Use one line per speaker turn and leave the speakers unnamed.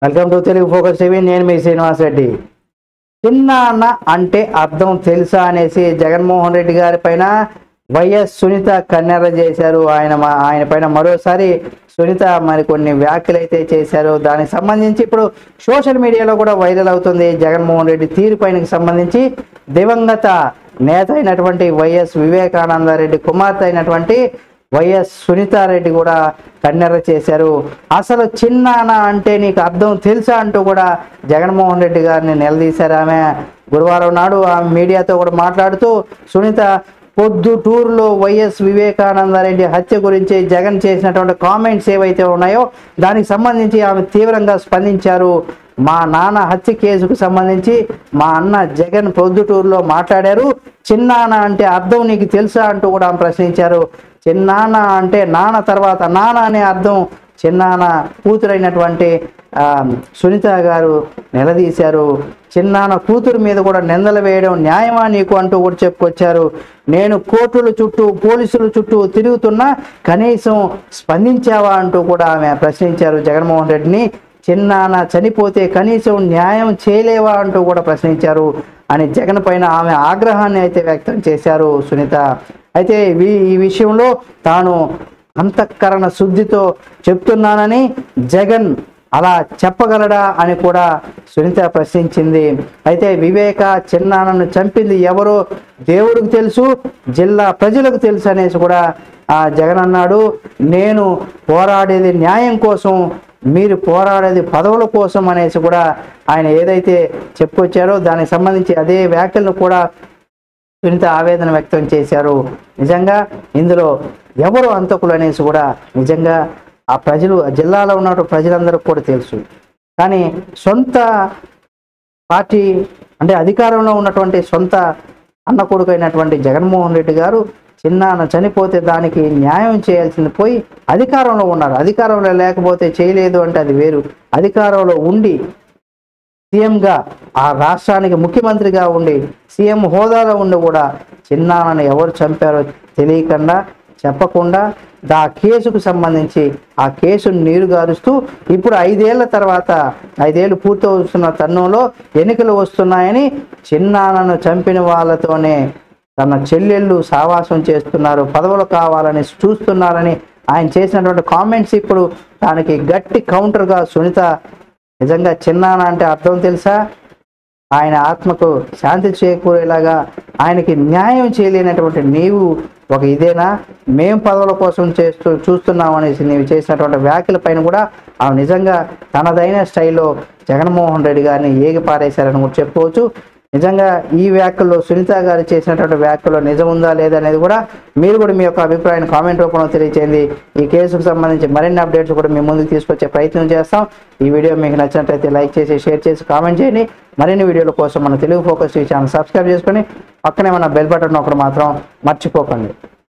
welcome to Telugu focus TV నేను మీ శ్రీనివాస్ రెడ్డి చిన్న అన్న అంటే అర్థం తెలుసా అనేసి జగన్మోహన్ రెడ్డి గారి పైన వైఎస్ సునీత కన్నెర చేశారు ఆయన మా- ఆయన పైన మరోసారి సునీత మరి కొన్ని వ్యాఖ్యలు అయితే చేశారు దానికి సంబంధించి ఇప్పుడు సోషల్ మీడియాలో కూడా వైరల్ అవుతుంది జగన్మోహన్ రెడ్డి తీరు పైనకి సంబంధించి దివంగత నేత అయినటువంటి వైఎస్ వివేకానంద రెడ్డి కుమార్తె అయినటువంటి వైఎస్ సునీతారెడ్డి కూడా కన్నెర్ర చేశారు అసలు చిన్నాన అంటే నీకు అర్థం తెలుసా అంటూ కూడా జగన్మోహన్ రెడ్డి గారిని నిలదీశారు ఆమె గురువారం నాడు ఆమె మీడియాతో కూడా మాట్లాడుతూ సునీత పొద్దుటూరులో వైఎస్ వివేకానందరెడ్డి హత్య గురించి జగన్ చేసినటువంటి కామెంట్స్ ఏవైతే ఉన్నాయో దానికి సంబంధించి ఆమె తీవ్రంగా స్పందించారు మా నాన్న హత్య కేసుకు సంబంధించి మా అన్న జగన్ పొద్దుటూరులో మాట్లాడారు చిన్నాన్న అంటే అర్థం నీకు తెలుసా అంటూ కూడా ఆమె ప్రశ్నించారు చిన్నాన్న అంటే నాన్న తర్వాత నాన్న అనే అర్థం చిన్నాన్న కూతురైనటువంటి ఆ, సునీత గారు నిలదీశారు చిన్నాన్న కూతురు మీద కూడా నిందలు వేయడం న్యాయమా నీకు అంటూ కూడా చెప్పుకొచ్చారు నేను కోర్టుల చుట్టూ పోలీసుల చుట్టూ తిరుగుతున్నా కనీసం స్పందించావా అంటూ కూడా ఆమె ప్రశ్నించారు జగన్మోహన్ రెడ్డిని చిన్నాన్న చనిపోతే కనీసం న్యాయం చేయలేవా అంటూ కూడా ప్రశ్నించారు అని జగన్ పైన ఆమె ఆగ్రహాన్ని అయితే వ్యక్తం చేశారు సునీత అయితే వీ- ఈ విషయంలో తాను అంతఃకరణ శుద్ధితో చెప్తున్నానని జగన్ అలా చెప్పగలడా అని కూడా సునీత ప్రశ్నించింది అయితే వివేక చిన్నాన్నను చంపింది ఎవరో దేవుడికి తెలుసు జిల్లా ప్రజలకు తెలుసు అనేసి కూడా ఆ జగన్ అన్నాడు నేను పోరాడేది న్యాయం కోసం మీరు పోరాడేది పదవుల కోసం అనేసి కూడా ఆయన ఏదైతే చెప్పుకొచ్చారో దానికి సంబంధించి అదే వ్యాఖ్యలను కూడా సునీత ఆవేదన వ్యక్తం చేశారు నిజంగా ఇందులో ఎవరు అంతకులు అనేసి కూడా నిజంగా ఆ ప్రజలు ఆ జిల్లాలో ఉన్న ప్రజలందరికీ కూడా తెలుసు కానీ సొంత పార్టీ అంటే అధికారంలో ఉన్నటువంటి సొంత అన్న కొడుకైనటువంటి జగన్మోహన్ రెడ్డి గారు చిన్నాన్న చనిపోతే దానికి న్యాయం చేయాల్సింది పోయి అధికారంలో ఉన్నారు అధికారంలో లేకపోతే చేయలేదు అంటే అది వేరు అధికారంలో ఉండి సీఎంగా ఆ రాష్ట్రానికి ముఖ్యమంత్రిగా ఉండి సీఎం హోదాలో ఉండి కూడా చిన్నాన్నను ఎవరు చంపారో తెలియకుండా చెప్పకుండా దా కేసుకు సంబంధించి ఆ కేసును నీరు గారుస్తూ ఇప్పుడు ఐదేళ్ల తర్వాత ఐదేళ్లు పూర్తవుతున్న తరుణంలో ఎన్నికలు వస్తున్నాయని చిన్నాన్నను చంపిన వాళ్ళతోనే తన చెల్లెళ్ళు సావాసం చేస్తున్నారు పదవులు కావాలని చూస్తున్నారని ఆయన చేసినటువంటి కామెంట్స్ ఇప్పుడు దానికి గట్టి కౌంటర్గా సునీత నిజంగా చిన్నాన అంటే అర్థం తెలుసా ఆయన ఆత్మకు శాంతి చేకూరేలాగా ఆయనకి న్యాయం చేయలేనటువంటి నీవు ఒక ఇదేనా మేం పదవుల కోసం చేస్తూ చూస్తున్నాం అనేసి నీవు చేసినటువంటి వ్యాఖ్యల పైన కూడా ఆమె నిజంగా తనదైన స్టైల్లో జగన్మోహన్ రెడ్డి గారిని ఏగి పారేశారని కూడా చెప్పుకోవచ్చు నిజంగా ఈ వ్యాఖ్యల్లో సునీత గారు చేసినటువంటి వ్యాఖ్యలో నిజం ఉందా లేదా అనేది కూడా మీరు కూడా మీ యొక్క అభిప్రాయాన్ని కామెంట్ రూపంలో తెలియచేయండి ఈ కేసుకు సంబంధించి మరిన్ని అప్డేట్స్ కూడా మీ ముందుకు తీసుకొచ్చే ప్రయత్నం చేస్తాం ఈ వీడియో మీకు నచ్చినట్లయితే లైక్ చేసి షేర్ చేసి కామెంట్ చేయండి మరిన్ని వీడియోల కోసం మన తెలుగు ఫోకస్ ఛానల్ సబ్స్క్రైబ్ చేసుకొని పక్కనే మన బెల్ బటన్ ఒకటి మాత్రం మర్చిపోకండి